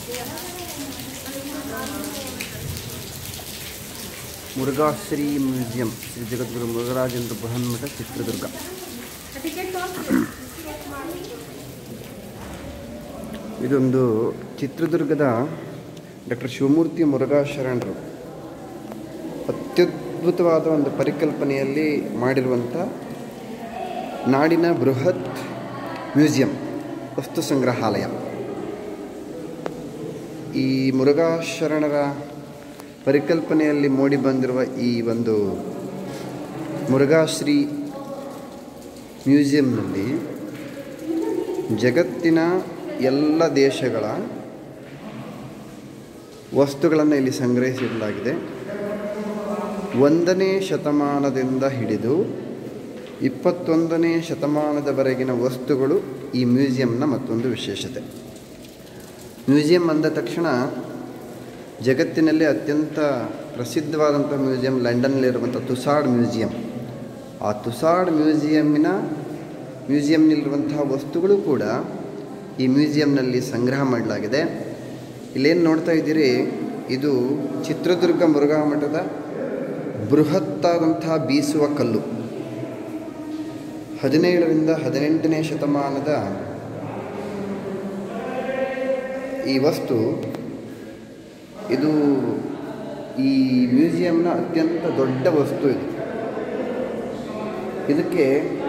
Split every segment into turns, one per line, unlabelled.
Murugha Shri museum Shri Jagadguru Murugharajendra Brihanmatha Chitradurga ಇದೊಂದು ಚಿತ್ರದುರ್ಗದ doctor Shivamurthy Murugha ಶರಣರು ಅತ್ಯದ್ಭುತವಾದ ಒಂದು ಪರಿಕಲ್ಪನೆಯಲ್ಲಿ ಮಾಡಿರುವಂಥ ನಾಡಿನ ಬೃಹತ್ ಮ್ಯೂಸಿಯಂ ವಸ್ತು ಸಂಗ್ರಹಾಲಯ ಈ ಮುರುಘಾ ಶರಣರ ಪರಿಕಲ್ಪನೆಯಲ್ಲಿ ಮೂಡಿ ಬಂದಿರುವ ಈ ಒಂದು ಮುರುಘಾಶ್ರೀ ಮ್ಯೂಸಿಯಂನಲ್ಲಿ ಜಗತ್ತಿನ ಎಲ್ಲ ದೇಶಗಳ ವಸ್ತುಗಳನ್ನು ಇಲ್ಲಿ ಸಂಗ್ರಹಿಸಿಡಲಾಗಿದೆ ಒಂದನೇ ಶತಮಾನದಿಂದ ಹಿಡಿದು ಇಪ್ಪತ್ತೊಂದನೇ ಶತಮಾನದವರೆಗಿನ ವಸ್ತುಗಳು ಈ ಮ್ಯೂಸಿಯಂನ ಮತ್ತೊಂದು ವಿಶೇಷತೆ ಮ್ಯೂಸಿಯಂ ಅಂದ ತಕ್ಷಣ ಜಗತ್ತಿನಲ್ಲಿ ಅತ್ಯಂತ ಪ್ರಸಿದ್ಧವಾದಂಥ ಮ್ಯೂಸಿಯಂ ಲಂಡನ್ನಲ್ಲಿರುವಂಥ ತುಸಾಡ್ ಮ್ಯೂಸಿಯಂ ಆ ತುಸಾಡ್ ಮ್ಯೂಸಿಯಮ್ಮಿನ ಮ್ಯೂಸಿಯಂನಲ್ಲಿರುವಂತಹ ವಸ್ತುಗಳು ಕೂಡ ಈ ಮ್ಯೂಸಿಯಂನಲ್ಲಿ ಸಂಗ್ರಹ ಮಾಡಲಾಗಿದೆ ಇಲ್ಲೇನು ನೋಡ್ತಾ ಇದ್ದೀರಿ ಇದು ಚಿತ್ರದುರ್ಗ ಮುರುಘಾ ಮಠದ ಬೃಹತ್ತಾದಂತಹ ಬೀಸುವ ಕಲ್ಲು ಹದಿನೇಳರಿಂದ ಹದಿನೆಂಟನೇ ಶತಮಾನದ ಈ ವಸ್ತು ಇದು ಈ ಮ್ಯೂಸಿಯಂನ ಅತ್ಯಂತ ದೊಡ್ಡ ವಸ್ತು ಇದು ಇದಕ್ಕೆ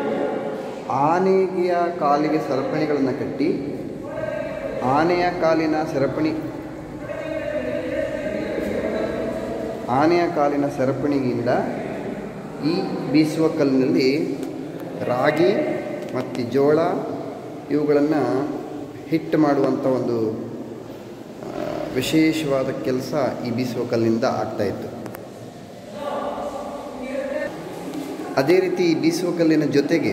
ಆನೆಯ ಕಾಲಿಗೆ ಸರಪಣಿಗಳನ್ನು ಕಟ್ಟಿ ಆನೆಯ ಕಾಲಿನ ಸರಪಣಿ ಆನೆಯ ಕಾಲಿನ ಸರಪಣಿಯಿಂದ ಈ ಬೀಸುವ ಕಲ್ಲಿನಲ್ಲಿ ರಾಗಿ ಮತ್ತು ಜೋಳ ಇವುಗಳನ್ನು ಹಿಟ್ಟು ಮಾಡುವಂಥ ಒಂದು ಆ, ವಿಶೇಷವಾದ ಕೆಲಸ ಈ ಬೀಸುವ ಕಲ್ಲಿಂದ ಆಗ್ತಾಯಿತ್ತು ಅದೇ ರೀತಿ ಈ ಬೀಸುವ ಕಲ್ಲಿನ ಜೊತೆಗೆ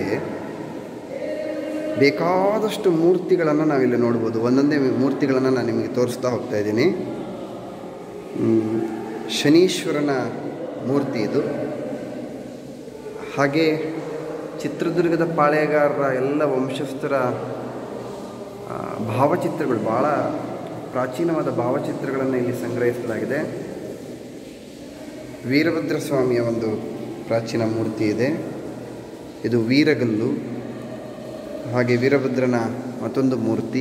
ಬೇಕಾದಷ್ಟು ಮೂರ್ತಿಗಳನ್ನು ನಾವಿಲ್ಲಿ ನೋಡ್ಬೋದು ಒಂದೊಂದೇ ಮೂರ್ತಿಗಳನ್ನು ನಾನು ನಿಮಗೆ ತೋರಿಸ್ತಾ ಹೋಗ್ತಾ ಇದ್ದೀನಿ ಹ್ಮ್, ಶನೀಶ್ವರನ ಮೂರ್ತಿ ಇದು ಹಾಗೆ ಚಿತ್ರದುರ್ಗದ ಪಾಳೆಯಗಾರರ ಎಲ್ಲ ವಂಶಸ್ಥರ ಆ, ಭಾವಚಿತ್ರಗಳು ಭಾಳ ಪ್ರಾಚೀನವಾದ ಭಾವಚಿತ್ರಗಳನ್ನು ಇಲ್ಲಿ ಸಂಗ್ರಹಿಸಲಾಗಿದೆ ವೀರಭದ್ರ ಸ್ವಾಮಿಯ ಒಂದು ಪ್ರಾಚೀನ ಮೂರ್ತಿ ಇದೆ ಇದು ವೀರಗಲ್ಲು ಹಾಗೆ ವೀರಭದ್ರನ ಮತ್ತೊಂದು ಮೂರ್ತಿ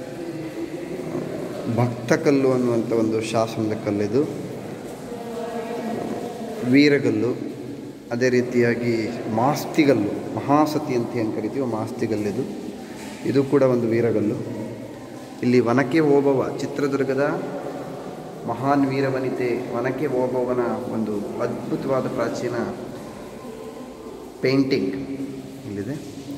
ಭಕ್ತಕಲ್ಲು ಅನ್ನುವಂಥ ಒಂದು ಶಾಸನದ ಕಲ್ಲಿದು ವೀರಗಲ್ಲು ಅದೇ ರೀತಿಯಾಗಿ ಮಾಸ್ತಿಗಲ್ಲು ಮಹಾಸತಿ ಅಂತ ಏನು ಕರಿತೀವೋ ಮಾಸ್ತಿಗಲ್ಲಿದು ಇದು ಕೂಡ ಒಂದು ವೀರಗಲ್ಲು ಇಲ್ಲಿ ವನಕೆ ಓಬವ್ವ ಚಿತ್ರದುರ್ಗದ ಮಹಾನ್ ವೀರವನಿತೆ ವನಕೆ ಓಬವ್ವನ ಒಂದು ಅದ್ಭುತವಾದ ಪ್ರಾಚೀನ ಪೇಂಟಿಂಗ್ ಇಲ್ಲಿದೆ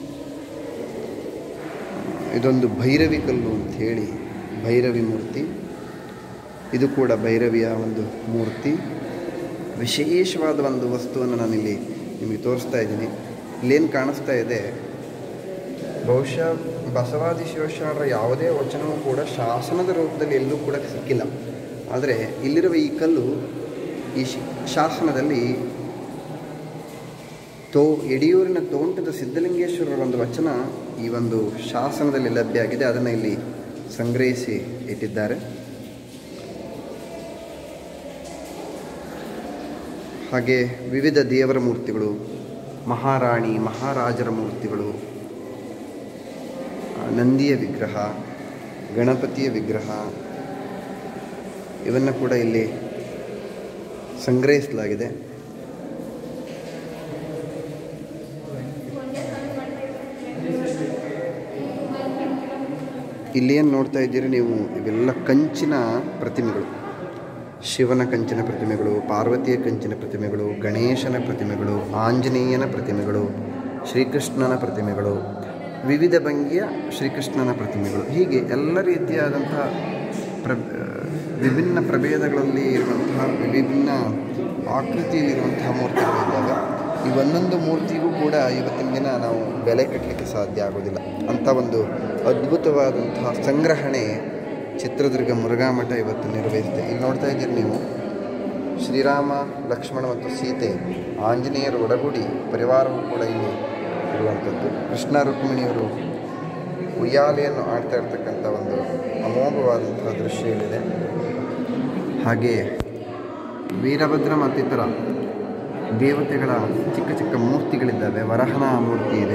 ಇದೊಂದು ಭೈರವಿ ಕಲ್ಲು ಅಂತ ಹೇಳಿ ಭೈರವಿ ಮೂರ್ತಿ ಇದು ಕೂಡ ಭೈರವಿಯ ಒಂದು ಮೂರ್ತಿ ವಿಶೇಷವಾದ ಒಂದು ವಸ್ತುವನ್ನು ನಾನಿಲ್ಲಿ ನಿಮಗೆ ತೋರಿಸ್ತಾ ಇದ್ದೀನಿ ಇಲ್ಲೇನು ಕಾಣಿಸ್ತಾ ಇದೆ ಬಹುಶಃ ಬಸವಾದಿ ಶಿವಶರಣರ ಯಾವುದೇ ವಚನವೂ ಕೂಡ ಶಾಸನದ ರೂಪದಲ್ಲಿ ಎಲ್ಲೂ ಕೂಡ ಸಿಕ್ಕಿಲ್ಲ ಆದರೆ ಇಲ್ಲಿರುವ ಈ ಕಲ್ಲು ಈ ಶಿ- ಶಾಸನದಲ್ಲಿ ತೋ ಯಡಿಯೂರಿನ ತೋಂಟದ ಸಿದ್ಧಲಿಂಗೇಶ್ವರರ ಒಂದು ವಚನ ಈ ಒಂದು ಶಾಸನದಲ್ಲಿ ಲಭ್ಯ ಆಗಿದೆ ಅದನ್ನು ಇಲ್ಲಿ ಸಂಗ್ರಹಿಸಿ ಇಟ್ಟಿದ್ದಾರೆ ಹಾಗೆ ವಿವಿಧ ದೇವರ ಮೂರ್ತಿಗಳು ಮಹಾರಾಣಿ ಮಹಾರಾಜರ ಮೂರ್ತಿಗಳು ಆ, ನಂದಿಯ ವಿಗ್ರಹ ಗಣಪತಿಯ ವಿಗ್ರಹ ಇವನ್ನು ಕೂಡ ಇಲ್ಲಿ ಸಂಗ್ರಹಿಸಲಾಗಿದೆ ಇಲ್ಲಿ ಏನು ನೋಡ್ತಾ ಇದ್ದೀರಿ ನೀವು ಇವೆಲ್ಲ ಕಂಚಿನ ಪ್ರತಿಮೆಗಳು ಶಿವನ ಕಂಚಿನ ಪ್ರತಿಮೆಗಳು ಪಾರ್ವತಿಯ ಕಂಚಿನ ಪ್ರತಿಮೆಗಳು ಗಣೇಶನ ಪ್ರತಿಮೆಗಳು ಆಂಜನೇಯನ ಪ್ರತಿಮೆಗಳು ಶ್ರೀಕೃಷ್ಣನ ಪ್ರತಿಮೆಗಳು ವಿವಿಧ ಭಂಗಿಯ ಶ್ರೀಕೃಷ್ಣನ ಪ್ರತಿಮೆಗಳು ಹೀಗೆ ಎಲ್ಲ ರೀತಿಯಾದಂತಹ ಪ್ರ ವಿಭಿನ್ನ ಪ್ರಭೇದಗಳಲ್ಲಿ ಇರುವಂತಹ ವಿಭಿನ್ನ ಆಕೃತಿಯಲ್ಲಿರುವಂತಹ ಮೂರ್ತಿಗಳಿದ್ದಾವೆ ಈ ಒಂದೊಂದು ಮೂರ್ತಿಗೂ ಕೂಡ ಇವತ್ತಿನ ದಿನ ನಾವು ಬೆಲೆ ಕಟ್ಟಲಿಕ್ಕೆ ಸಾಧ್ಯ ಆಗೋದಿಲ್ಲ ಅಂಥ ಒಂದು ಅದ್ಭುತವಾದಂತಹ ಸಂಗ್ರಹಣೆ ಚಿತ್ರದುರ್ಗ ಮುರುಘಾ ಮಠ ಇವತ್ತು ನಿರ್ವಹಿಸಿದೆ ಇಲ್ಲಿ ನೋಡ್ತಾ ಇದ್ದೀರಿ ನೀವು ಶ್ರೀರಾಮ ಲಕ್ಷ್ಮಣ ಮತ್ತು ಸೀತೆ ಆಂಜನೇಯರ ಒಡಗೂಡಿ ಪರಿವಾರವೂ ಕೂಡ ಇಲ್ಲಿ ಇರುವಂಥದ್ದು ಕೃಷ್ಣ ರುಕ್ಮಿಣಿಯವರು ಉಯ್ಯಾಲೆಯನ್ನು ಆಡ್ತಾ ಇರ್ತಕ್ಕಂಥ ಒಂದು ಅಮೋಘವಾದ ಅಪರೂಪವಾದಂತಹ ದೃಶ್ಯ ಇಲ್ಲಿದೆ ಹಾಗೆ ವೀರಭದ್ರ ಮತ್ತಿತರ ದೇವತೆಗಳ ಚಿಕ್ಕ ಚಿಕ್ಕ ಮೂರ್ತಿಗಳಿದ್ದಾವೆ ವರಹನ ಮೂರ್ತಿ ಇದೆ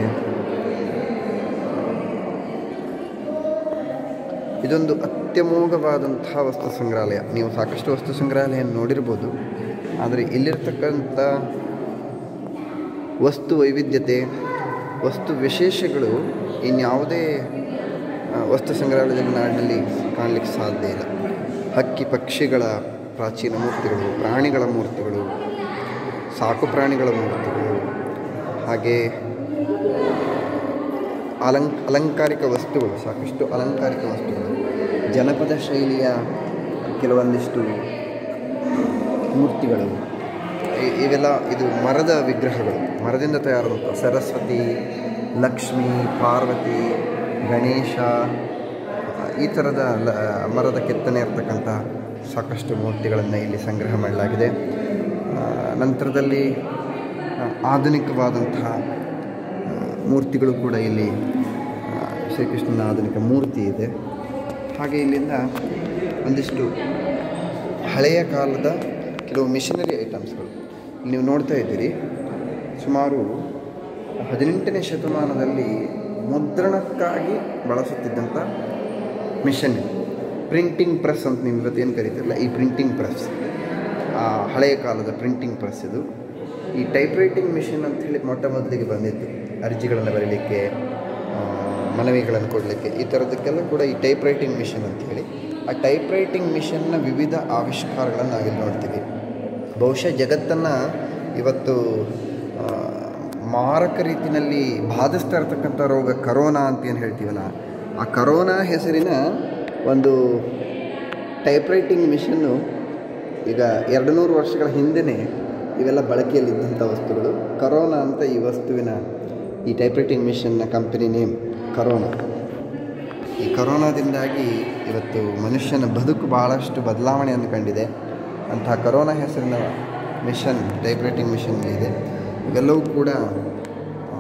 ಇದೊಂದು ಅತ್ಯಮೋಘವಾದಂತಹ ವಸ್ತು ಸಂಗ್ರಹಾಲಯ ನೀವು ಸಾಕಷ್ಟು ವಸ್ತು ಸಂಗ್ರಹಾಲಯ ನೋಡಿರ್ಬೋದು ಆದರೆ ಇಲ್ಲಿರ್ತಕ್ಕಂಥ ವಸ್ತು ವೈವಿಧ್ಯತೆ ವಸ್ತು ವಿಶೇಷಗಳು ಇನ್ಯಾವುದೇ ಆ, ವಸ್ತು ಸಂಗ್ರಹಾಲಯದಲ್ಲಿ ನಾಡಿನಲ್ಲಿ ಕಾಣಲಿಕ್ಕೆ ಸಾಧ್ಯ ಇಲ್ಲ ಹಕ್ಕಿ ಪಕ್ಷಿಗಳ ಪ್ರಾಚೀನ ಮೂರ್ತಿಗಳು ಪ್ರಾಣಿಗಳ ಮೂರ್ತಿಗಳು ಸಾಕು ಪ್ರಾಣಿಗಳ ಮೂರ್ತಿಗಳು ಹಾಗೆ ಅಲಂಕ ಅಲಂಕಾರಿಕ ವಸ್ತುಗಳು ಸಾಕಷ್ಟು ಅಲಂಕಾರಿಕ ವಸ್ತುಗಳು ಜನಪದ ಶೈಲಿಯ ಕೆಲವೊಂದಿಷ್ಟು ಮೂರ್ತಿಗಳು ಇ- ಇವೆಲ್ಲ ಇದು ಮರದ ವಿಗ್ರಹಗಳು ಮರದಿಂದ ತಯಾರಾದಂಥ ಸರಸ್ವತಿ ಲಕ್ಷ್ಮಿ ಪಾರ್ವತಿ ಗಣೇಶ ಈ ಥರದ ಲ ಮರದ ಕೆತ್ತನೆ ಇರ್ತಕ್ಕಂಥ ಸಾಕಷ್ಟು ಮೂರ್ತಿಗಳನ್ನು ಇಲ್ಲಿ ಸಂಗ್ರಹ ಮಾಡಲಾಗಿದೆ ಆ, ನಂತರದಲ್ಲಿ ಆ, ಆಧುನಿಕವಾದಂತಹ ಆ, ಮೂರ್ತಿಗಳು ಕೂಡ ಇಲ್ಲಿ ಆ, ಶ್ರೀಕೃಷ್ಣನ ಆಧುನಿಕ ಮೂರ್ತಿ ಇದೆ ಹಾಗೆ ಇಲ್ಲಿಂದ ಒಂದಿಷ್ಟು ಹಳೆಯ ಕಾಲದ ಕೆಲವು ಮಿಷನರಿ ಐಟಮ್ಸ್ಗಳು ನೀವು ನೋಡ್ತಾ ಇದ್ದೀರಿ ಸುಮಾರು ಹದಿನೆಂಟನೇ ಶತಮಾನದಲ್ಲಿ ಮುದ್ರಣಕ್ಕಾಗಿ ಬಳಸುತ್ತಿದ್ದಂಥ ಮಿಷನ್ ಪ್ರಿಂಟಿಂಗ್ ಪ್ರೆಸ್ ಅಂತ ನೀವು ಇವತ್ತೇನು ಕರಿತಿರಲ್ಲ ಈ ಪ್ರಿಂಟಿಂಗ್ ಪ್ರೆಸ್ ಆ ಹಳೆಯ ಕಾಲದ ಪ್ರಿಂಟಿಂಗ್ ಪ್ರೆಸ್ ಇದು ಈ ಟೈಪ್ ರೈಟಿಂಗ್ ಮಿಷಿನ್ ಅಂಥೇಳಿ ಮೊಟ್ಟ ಮೊದಲಿಗೆ ಬಂದಿತ್ತು ಅರ್ಜಿಗಳನ್ನು ಬರೀಲಿಕ್ಕೆ ಆ, ಮನವಿಗಳನ್ನು ಕೊಡಲಿಕ್ಕೆ ಈ ಥರದಕ್ಕೆಲ್ಲ ಕೂಡ ಈ ಟೈಪ್ ರೈಟಿಂಗ್ ಮಿಷಿನ್ ಅಂಥೇಳಿ ಆ ಟೈಪ್ ರೈಟಿಂಗ್ ಮಿಷನ್ನ ವಿವಿಧ ಆವಿಷ್ಕಾರಗಳನ್ನು ನಾವಿಲ್ಲಿ ನೋಡ್ತೀವಿ ಬಹುಶಃ ಜಗತ್ತನ್ನು ಇವತ್ತು ಆ, ಮಾರಕ ರೀತಿಯಲ್ಲಿ ಬಾಧಿಸ್ತಾ ಇರ್ತಕ್ಕಂಥ ರೋಗ ಕರೋನಾ ಅಂತ ಏನು ಹೇಳ್ತೀವಲ್ಲ ಆ ಕರೋನಾ ಹೆಸರಿನ ಒಂದು ಟೈಪ್ ರೈಟಿಂಗ್ ಮಿಷನ್ನು ಈಗ ಎರಡು ನೂರು ವರ್ಷಗಳ ಹಿಂದೆಯೇ ಇವೆಲ್ಲ ಬಳಕೆಯಲ್ಲಿದ್ದಂಥ ವಸ್ತುಗಳು ಕರೋನಾ ಅಂತ ಈ ವಸ್ತುವಿನ ಈ ಟೈಪ್ ರೈಟಿಂಗ್ ಮಿಷನ್ನ ಕಂಪನಿ ನೇಮ್ ಕರೋನಾ ಈ ಕರೋನಾದಿಂದಾಗಿ ಇವತ್ತು ಮನುಷ್ಯನ ಬದುಕು ಭಾಳಷ್ಟು ಬದಲಾವಣೆಯನ್ನು ಕಂಡಿದೆ ಅಂತಹ ಕರೋನಾ ಹೆಸರಿನ ಮಿಷನ್ ಟೈಪ್ ರೈಟಿಂಗ್ ಮಿಷನ್ ಇದೆ ಇವೆಲ್ಲವೂ ಕೂಡ ಆ,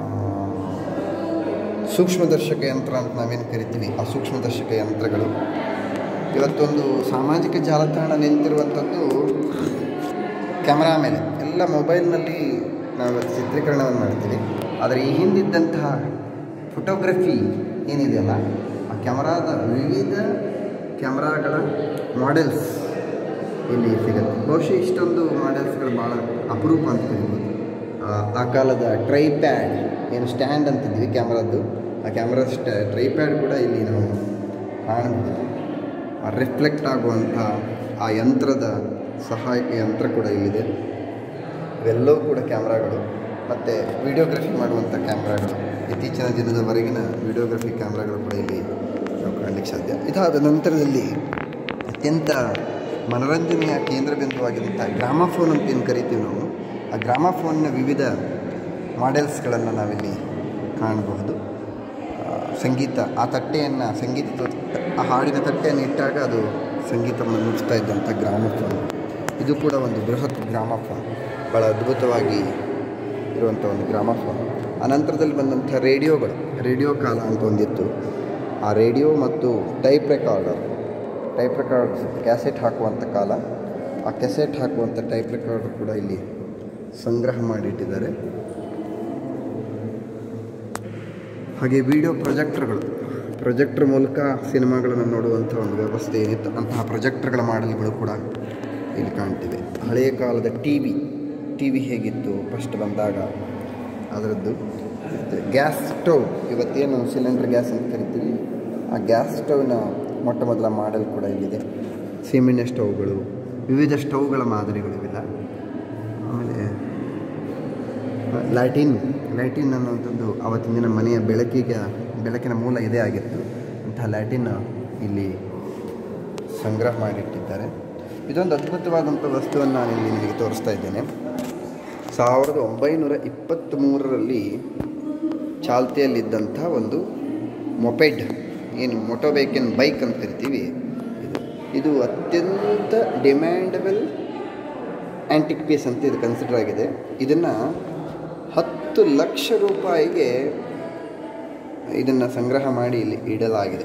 ಸೂಕ್ಷ್ಮದರ್ಶಕ ಯಂತ್ರ ಅಂತ ನಾವೇನು ಕರಿತೀವಿ ಆ ಸೂಕ್ಷ್ಮದರ್ಶಕ ಯಂತ್ರಗಳು ಇವತ್ತೊಂದು ಸಾಮಾಜಿಕ ಜಾಲತಾಣ ನಿಂತಿರುವಂಥದ್ದು ಕ್ಯಾಮ್ರಾ ಮೇಲೆ ಎಲ್ಲ ಮೊಬೈಲ್ನಲ್ಲಿ ನಾವು ಇವತ್ತು ಚಿತ್ರೀಕರಣವನ್ನು ಮಾಡ್ತೀವಿ ಆದರೆ ಈ ಹಿಂದಿದ್ದಂತಹ ಫೋಟೋಗ್ರಫಿ ಏನಿದೆಯಲ್ಲ ಆ ಕ್ಯಾಮ್ರಾದ ವಿವಿಧ ಕ್ಯಾಮ್ರಾಗಳ ಮಾಡೆಲ್ಸ್ ಇಲ್ಲಿ ಸಿಗುತ್ತೆ ಬಹುಶಃ ಇಷ್ಟೊಂದು ಮಾಡೆಲ್ಸ್ಗಳು ಭಾಳ ಅಪರೂಪ ಅಂತ ಕರಿಬೋದು ಆ- ಆ ಕಾಲದ ಟ್ರೈಪ್ಯಾಡ್ ಏನು ಸ್ಟ್ಯಾಂಡ್ ಅಂತಿದ್ವಿ ಕ್ಯಾಮ್ರಾದ್ದು ಆ ಕ್ಯಾಮ್ರಾ ಸ್ಟ್ಯಾ ಟ್ರೈಪ್ಯಾಡ್ ಕೂಡ ಇಲ್ಲಿ ನಾವು ಕಾಣಬಹುದು ಆ ರಿಫ್ಲೆಕ್ಟ್ ಆಗುವಂಥ ಆ ಯಂತ್ರದ ಸಹಾಯಕ ಯಂತ್ರ ಕೂಡ ಇಲ್ಲಿದೆ ಇವೆಲ್ಲವೂ ಕೂಡ ಕ್ಯಾಮ್ರಾಗಳು ಮತ್ತು ವಿಡಿಯೋಗ್ರಫಿ ಮಾಡುವಂಥ ಕ್ಯಾಮ್ರಾಗಳು ಇತ್ತೀಚಿನ ದಿನದವರೆಗಿನ ವಿಡಿಯೋಗ್ರಫಿ ಕ್ಯಾಮ್ರಾಗಳು ಕೂಡ ಇಲ್ಲಿ ನಾವು ಕಾಣಲಿಕ್ಕೆ ಸಾಧ್ಯ ಇದಾದ ನಂತರದಲ್ಲಿ ಅತ್ಯಂತ ಮನೋರಂಜನೆಯ ಕೇಂದ್ರ ಬಿಂದುವಾಗಿರುವಂಥ ಗ್ರಾಮಫೋನ್ ಅಂತ ಏನು ಕರಿತೀವಿ ನಾವು ಆ ಗ್ರಾಮಫೋನ್ನ ವಿವಿಧ ಮಾಡೆಲ್ಸ್ಗಳನ್ನು ನಾವಿಲ್ಲಿ ಕಾಣಬಹುದು ಆ, ಸಂಗೀತ ಆ ತಟ್ಟೆಯನ್ನು ಸಂಗೀತದ ಆ ಹಾಡಿನ ತಟ್ಟೆಯನ್ನು ಇಟ್ಟಾಗ ಅದು ಸಂಗೀತವನ್ನು ನುಡಿಸ್ತಾ ಇದ್ದಂಥ ಗ್ರಾಮಫೋನ್ ಇದು ಕೂಡ ಒಂದು ಬೃಹತ್ ಗ್ರಾಮಫೋನ್ ಭಾಳ ಅದ್ಭುತವಾಗಿ ಇರುವಂಥ ಒಂದು ಗ್ರಾಮಫೋನ್ ಅನಂತರದಲ್ಲಿ ಬಂದಂಥ ರೇಡಿಯೋಗಳು ರೇಡಿಯೋ ಕಾಲ ಅಂತ ಒಂದಿತ್ತು ಆ ರೇಡಿಯೋ ಮತ್ತು type recorder type record cassette ಹಾಕುವಂಥ ಕಾಲ ಆ ಕ್ಯಾಸೆಟ್ ಹಾಕುವಂಥ ಟೈಪ್ ರೆಕಾರ್ಡರ್ ಕೂಡ ಇಲ್ಲಿ ಸಂಗ್ರಹ ಮಾಡಿಟ್ಟಿದ್ದಾರೆ ಹಾಗೆ ವಿಡಿಯೋ ಪ್ರೊಜೆಕ್ಟರ್ಗಳು ಪ್ರೊಜೆಕ್ಟರ್ ಮೂಲಕ ಸಿನಿಮಾಗಳನ್ನು ನೋಡುವಂಥ ಒಂದು ವ್ಯವಸ್ಥೆ ಏನಿತ್ತು ಅಂತಹ ಪ್ರೊಜೆಕ್ಟರ್ಗಳ ಮಾಡಲ್ಗಳು ಕೂಡ ಇಲ್ಲಿ ಕಾಣ್ತಿವೆ ಹಳೆಯ ಕಾಲದ ಟಿ ವಿ ಟಿ ವಿ ಹೇಗಿತ್ತು ಫಸ್ಟ್ ಬಂದಾಗ ಅದರದ್ದು ಮತ್ತೆ ಗ್ಯಾಸ್ ಸ್ಟವ್ ಇವತ್ತೇನು ಸಿಲಿಂಡರ್ ಗ್ಯಾಸ್ ಅಂತ ಕರಿತೀವಿ ಆ ಗ್ಯಾಸ್ ಸ್ಟವ್ನ ಮೊಟ್ಟ ಮೊದಲ ಮಾಡೆಲ್ ಕೂಡ ಇಲ್ಲಿದೆ ಸೀಮೆಣ್ಣೆ ಸ್ಟವ್ಗಳು ವಿವಿಧ ಸ್ಟವ್ಗಳ ಮಾದರಿಗಳು ಇವೆಲ್ಲ ಆಮೇಲೆ ಲ್ಯಾಟಿನ್ ಲ್ಯಾಟಿನ್ ಅನ್ನುವಂಥದ್ದು ಅವತ್ತಿನ ದಿನ ಮನೆಯ ಬೆಳಕಿಗೆ ಬೆಳಕಿನ ಮೂಲ ಇದೇ ಆಗಿತ್ತು ಅಂತಹ ಲ್ಯಾಟಿನ್ ಇಲ್ಲಿ ಸಂಗ್ರಹ ಮಾಡಿಟ್ಟಿದ್ದಾರೆ ಇದೊಂದು ಅದ್ಭುತವಾದಂಥ ವಸ್ತುವನ್ನು ನಾನು ಇಲ್ಲಿ ನಿಮಗೆ ತೋರಿಸ್ತಾ ಇದ್ದೇನೆ ಸಾವಿರದ ಒಂಬೈನೂರ ಇಪ್ಪತ್ತ್ಮೂರರಲ್ಲಿ ಚಾಲ್ತಿಯಲ್ಲಿದ್ದಂಥ ಒಂದು ಮೊಪೆಡ್ ಏನು ಮೊಟೋಬೈಕಿನ ಬೈಕ್ ಅಂತ ಕರಿತೀವಿ ಇದು ಇದು ಅತ್ಯಂತ ಡಿಮ್ಯಾಂಡಬಲ್ ಆ್ಯಂಟಿಕ್ ಪೀಸ್ ಅಂತ ಇದು ಕನ್ಸಿಡರ್ ಆಗಿದೆ ಇದನ್ನು ಹತ್ತು ಲಕ್ಷ ರೂಪಾಯಿಗೆ ಇದನ್ನು ಸಂಗ್ರಹ ಮಾಡಿ ಇಲ್ಲಿ ಇಡಲಾಗಿದೆ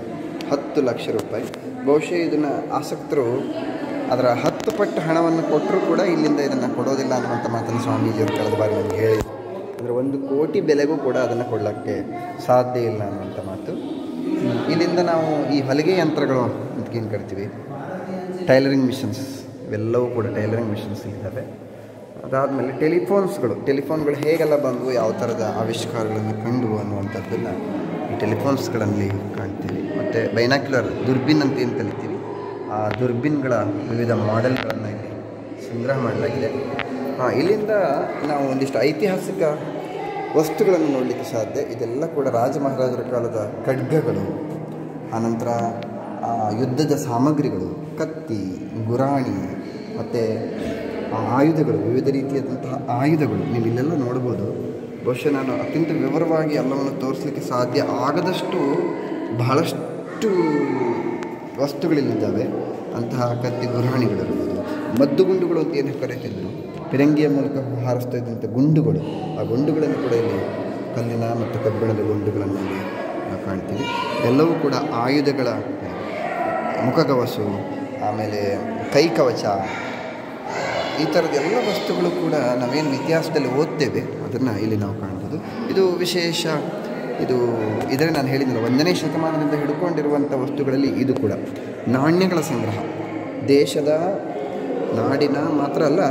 ಹತ್ತು ಲಕ್ಷ ರೂಪಾಯಿ ಬಹುಶಃ ಇದನ್ನು ಆಸಕ್ತರು ಅದರ ಹತ್ತು ಪಟ್ಟು ಹಣವನ್ನು ಕೊಟ್ಟರೂ ಕೂಡ ಇಲ್ಲಿಂದ ಇದನ್ನು ಕೊಡೋದಿಲ್ಲ ಅನ್ನುವಂಥ ಮಾತನ್ನು ಸ್ವಾಮೀಜಿಯವರು ಕಳೆದ ಬಾರಿ ನಮಗೆ ಹೇಳಿ ಅಂದರೆ ಒಂದು ಕೋಟಿ ಬೆಲೆಗೂ ಕೂಡ ಅದನ್ನು ಕೊಡಲಿಕ್ಕೆ ಸಾಧ್ಯ ಇಲ್ಲ ಅನ್ನುವಂಥ ಮಾತು ಹ್ಮ್. ಇಲ್ಲಿಂದ ನಾವು ಈ ಹೊಲಿಗೆ ಯಂತ್ರಗಳು ಅಂತ ಏನು ಕರಿತೀವಿ ಟೈಲರಿಂಗ್ ಮಿಷನ್ಸ್ ಇವೆಲ್ಲವೂ ಕೂಡ ಟೈಲರಿಂಗ್ ಮಿಷನ್ಸ್ ಇದ್ದಾವೆ ಅದಾದಮೇಲೆ ಟೆಲಿಫೋನ್ಸ್ಗಳು ಟೆಲಿಫೋನ್ಗಳು ಹೇಗೆಲ್ಲ ಬಂದವು ಯಾವ ಥರದ ಆವಿಷ್ಕಾರಗಳನ್ನು ಕಂಡು ಅನ್ನುವಂಥದ್ದನ್ನು ಈ ಟೆಲಿಫೋನ್ಸ್ಗಳಲ್ಲಿ ಕಾಣ್ತೀವಿ ಮತ್ತು ಬೈನಾಕ್ಯುಲರ್ ದುರ್ಬಿನ್ ಅಂತ ಏನು ಕಲಿತೀವಿ ಆ ದುರ್ಬಿನ್ಗಳ ವಿವಿಧ ಮಾಡೆಲ್ಗಳನ್ನು ಇಲ್ಲಿ ಸಂಗ್ರಹ ಮಾಡಲಾಗಿದೆ ಆ, ಇಲ್ಲಿಂದ ನಾವು ಒಂದಿಷ್ಟು ಐತಿಹಾಸಿಕ ವಸ್ತುಗಳನ್ನು ನೋಡಲಿಕ್ಕೆ ಸಾಧ್ಯ ಇದೆಲ್ಲ ಕೂಡ ರಾಜ ಮಹಾರಾಜರ ಕಾಲದ ಖಡ್ಗಗಳು ಆನಂತರ ಆ, ಯುದ್ಧದ ಸಾಮಗ್ರಿಗಳು ಕತ್ತಿ ಗುರಾಣಿ ಮತ್ತು ಆಯುಧಗಳು ವಿವಿಧ ರೀತಿಯಾದಂತಹ ಆಯುಧಗಳು ನೀವು ಇಲ್ಲೆಲ್ಲ ನೋಡ್ಬೋದು ಬಹುಶಃ ನಾನು ಅತ್ಯಂತ ವಿವರವಾಗಿ ಎಲ್ಲವನ್ನು ತೋರಿಸಲಿಕ್ಕೆ ಸಾಧ್ಯ ಆಗದಷ್ಟು ಬಹಳಷ್ಟು ವಸ್ತುಗಳಿಲ್ಲಿದ್ದಾವೆ ಅಂತಹ ಕತ್ತಿ ಗುರಾಣಿಗಳಿರ್ಬೋದು ಮದ್ದುಗುಂಡುಗಳು ಅಂತ ಏನು ಕರೀತಿದ್ರು ಫಿರಂಗಿಯ ಮೂಲಕ ಹಾರಿಸ್ತಾ ಇದ್ದಂಥ ಗುಂಡುಗಳು ಆ ಗುಂಡುಗಳನ್ನು ಕೂಡ ಇಲ್ಲಿ ಕಲ್ಲಿನ ಮತ್ತು ಕಬ್ಬಿಣದ ಗುಂಡುಗಳನ್ನು ಇಲ್ಲಿ ನಾವು ಕಾಣ್ತೀವಿ ಎಲ್ಲವೂ ಕೂಡ ಆಯುಧಗಳ ಮುಖಗವಸು ಆಮೇಲೆ ಕೈಕವಚ ಈ ಥರದ ಎಲ್ಲ ವಸ್ತುಗಳು ಕೂಡ ನಾವೇನು ಇತಿಹಾಸದಲ್ಲಿ ಓದ್ತೇವೆ ಅದನ್ನು ಇಲ್ಲಿ ನಾವು ಕಾಣ್ಬೋದು ಇದು ವಿಶೇಷ ಇದು ಇದರ ನಾನು ಹೇಳಿದ್ನಲ್ಲ ಒಂದನೇ ಶತಮಾನದಿಂದ ಹಿಡ್ಕೊಂಡಿರುವಂಥ ವಸ್ತುಗಳಲ್ಲಿ ಇದು ಕೂಡ ನಾಣ್ಯಗಳ ಸಂಗ್ರಹ ದೇಶದ ನಾಡಿನ ಮಾತ್ರ ಅಲ್ಲ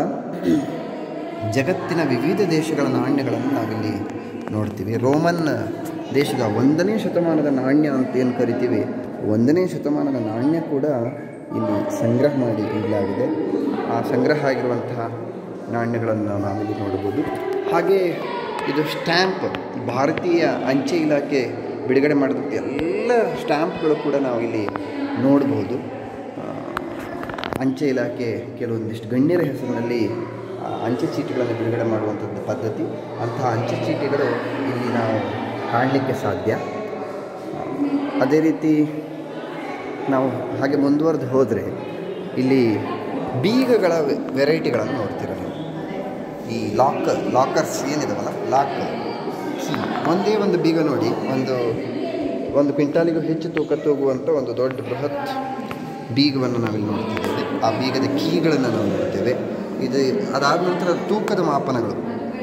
ಜಗತ್ತಿನ ವಿವಿಧ ದೇಶಗಳ ನಾಣ್ಯಗಳನ್ನು ನಾವಿಲ್ಲಿ ನೋಡ್ತೀವಿ ರೋಮನ್ ದೇಶದ ಒಂದನೇ ಶತಮಾನದ ನಾಣ್ಯ ಅಂತ ಏನು ಕರಿತೀವಿ ಒಂದನೇ ಶತಮಾನದ ನಾಣ್ಯ ಕೂಡ ಇಲ್ಲಿ ಸಂಗ್ರಹ ಮಾಡಿ ಇಡಲಾಗಿದೆ ಆ ಸಂಗ್ರಹ ಆಗಿರುವಂತಹ ನಾಣ್ಯಗಳನ್ನು ನಾವಿಲ್ಲಿ ನೋಡ್ಬೋದು ಹಾಗೆ ಇದು ಸ್ಟ್ಯಾಂಪ್ ಭಾರತೀಯ ಅಂಚೆ ಇಲಾಖೆ ಬಿಡುಗಡೆ ಮಾಡಿದಂಥ ಎಲ್ಲ ಸ್ಟ್ಯಾಂಪ್ಗಳು ಕೂಡ ನಾವು ಇಲ್ಲಿ ನೋಡ್ಬೋದು ಆ, ಅಂಚೆ ಇಲಾಖೆ ಕೆಲವೊಂದಿಷ್ಟು ಗಣ್ಯರ ಹೆಸರಿನಲ್ಲಿ ಆ, ಅಂಚೆ ಚೀಟಿಗಳನ್ನು ಬಿಡುಗಡೆ ಮಾಡುವಂಥದ್ದು ಪದ್ಧತಿ ಅಂತಹ ಅಂಚೆ ಚೀಟಿಗಳು ಇಲ್ಲಿ ನಾವು ಕಾಣಲಿಕ್ಕೆ ಸಾಧ್ಯ ಆ, ಅದೇ ರೀತಿ ನಾವು ಹಾಗೆ ಮುಂದುವರೆದು ಹೋದರೆ ಇಲ್ಲಿ ಬೀಗಗಳ ವೆರೈಟಿಗಳನ್ನು ನೋಡ್ತೀರ ನೀವು ಈ ಲಾಕ್ ಲಾಕರ್ಸ್ ಏನಿದಾವಲ್ಲ ಲಾಕ್ ಕೀ ಒಂದೇ ಒಂದು ಬೀಗ ನೋಡಿ ಒಂದು ಒಂದು ಕ್ವಿಂಟಾಲಿಗೂ ಹೆಚ್ಚು ತೂಕ ತೂಗುವಂಥ ಒಂದು ದೊಡ್ಡ ಬೃಹತ್ ಬೀಗವನ್ನು ನಾವಿಲ್ಲಿ ನೋಡ್ತಿದ್ದೇವೆ ಆ ಬೀಗದ ಕೀಗಳನ್ನು ನಾವು ನೋಡ್ತೇವೆ ಇದು ಅದಾದ ನಂತರ ತೂಕದ ಮಾಪನಗಳು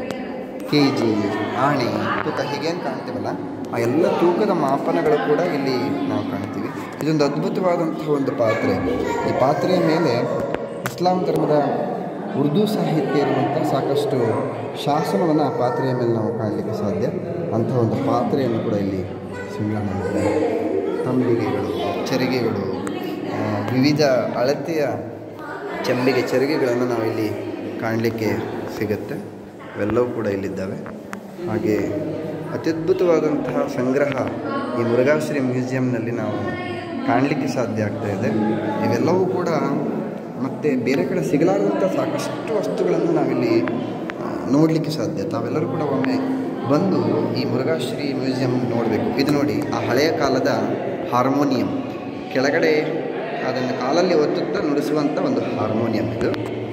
ಕೆ ಜಿ ಆಣೆ ತೂಕ ಹೀಗೇನು ಕಾಣ್ತೀವಲ್ಲ ಆ ಎಲ್ಲ ತೂಕದ ಮಾಪನಗಳು ಕೂಡ ಇಲ್ಲಿ ನಾವು ಕಾಣ್ತೀವಿ ಇದೊಂದು ಅದ್ಭುತವಾದಂತಹ ಒಂದು ಪಾತ್ರೆ ಈ ಪಾತ್ರೆಯ ಮೇಲೆ ಇಸ್ಲಾಂ ಧರ್ಮದ ಉರ್ದು ಸಾಹಿತ್ಯ ಇರುವಂಥ ಸಾಕಷ್ಟು ಶಾಸನವನ್ನು ಆ ಪಾತ್ರೆಯ ಮೇಲೆ ನಾವು ಕಾಣಲಿಕ್ಕೆ ಸಾಧ್ಯ ಅಂಥ ಒಂದು ಪಾತ್ರೆಯನ್ನು ಕೂಡ ಇಲ್ಲಿ ಸಂಗ್ರಹ ಮಾಡಿದ್ದಾರೆ ತಂಬಿಗೆಗಳು ಚರಿಗೆಗಳು ಆ, ವಿವಿಧ ಅಳತೆಯ ಚೆಂಬಿಗೆ ಚರಿಗೆಗಳನ್ನು ನಾವಿಲ್ಲಿ ಕಾಣಲಿಕ್ಕೆ ಸಿಗುತ್ತೆ ಇವೆಲ್ಲವೂ ಕೂಡ ಇಲ್ಲಿದ್ದಾವೆ ಹಾಗೆ ಅತ್ಯದ್ಭುತವಾದಂತಹ ಸಂಗ್ರಹ ಈ ಮುರುಘಾಶ್ರೀ ಮ್ಯೂಸಿಯಂನಲ್ಲಿ ನಾವು ಕಾಣಲಿಕ್ಕೆ ಸಾಧ್ಯ ಆಗ್ತಾ ಇದೆ ಇವೆಲ್ಲವೂ ಕೂಡ ಮತ್ತು ಬೇರೆ ಕಡೆ ಸಿಗಲಾರದಂಥ ಸಾಕಷ್ಟು ವಸ್ತುಗಳನ್ನು ನಾವಿಲ್ಲಿ ನೋಡಲಿಕ್ಕೆ ಸಾಧ್ಯ ತಾವೆಲ್ಲರೂ ಕೂಡ ಒಮ್ಮೆ ಬಂದು ಈ ಮುರುಘಾಶ್ರೀ ಮ್ಯೂಸಿಯಂ ನೋಡಬೇಕು ಇದು ನೋಡಿ ಆ ಹಳೆಯ ಕಾಲದ ಹಾರ್ಮೋನಿಯಂ ಕೆಳಗಡೆ ಅದನ್ನು ಕಾಲಲ್ಲಿ ಒತ್ತುತ್ತಾ ನುಡಿಸುವಂಥ ಒಂದು ಹಾರ್ಮೋನಿಯಂ ಇದು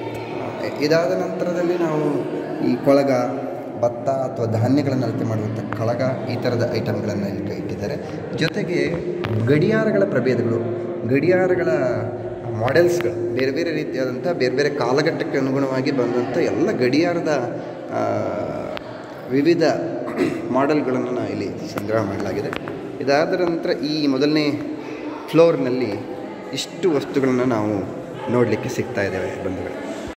ಇದಾದ ನಂತರದಲ್ಲಿ ನಾವು ಈ ಕೊಳಗ ಭತ್ತ ಅಥವಾ ಧಾನ್ಯಗಳನ್ನು ಅಳತೆ ಮಾಡುವಂಥ ಕಳಗ ಈ ಥರದ ಐಟಮ್ಗಳನ್ನು ಇಲ್ಲಿ ಕೈ ಇಟ್ಟಿದ್ದಾರೆ ಜೊತೆಗೆ ಗಡಿಯಾರಗಳ ಪ್ರಭೇದಗಳು ಗಡಿಯಾರಗಳ ಮಾಡೆಲ್ಸ್ಗಳು ಬೇರೆ ಬೇರೆ ರೀತಿಯಾದಂಥ ಬೇರೆ ಬೇರೆ ಕಾಲಘಟ್ಟಕ್ಕೆ ಅನುಗುಣವಾಗಿ ಬಂದಂಥ ಎಲ್ಲ ಗಡಿಯಾರದ ಆ, ವಿವಿಧ ಮಾಡೆಲ್ಗಳನ್ನು ನಾವು ಇಲ್ಲಿ ಸಂಗ್ರಹ ಮಾಡಲಾಗಿದೆ ಇದಾದ ನಂತರ ಈ ಮೊದಲನೇ ಫ್ಲೋರ್ನಲ್ಲಿ ಇಷ್ಟು ವಸ್ತುಗಳನ್ನು ನಾವು ನೋಡಲಿಕ್ಕೆ ಸಿಗ್ತಾ ಇದ್ದೇವೆ ಬಂಧುಗಳು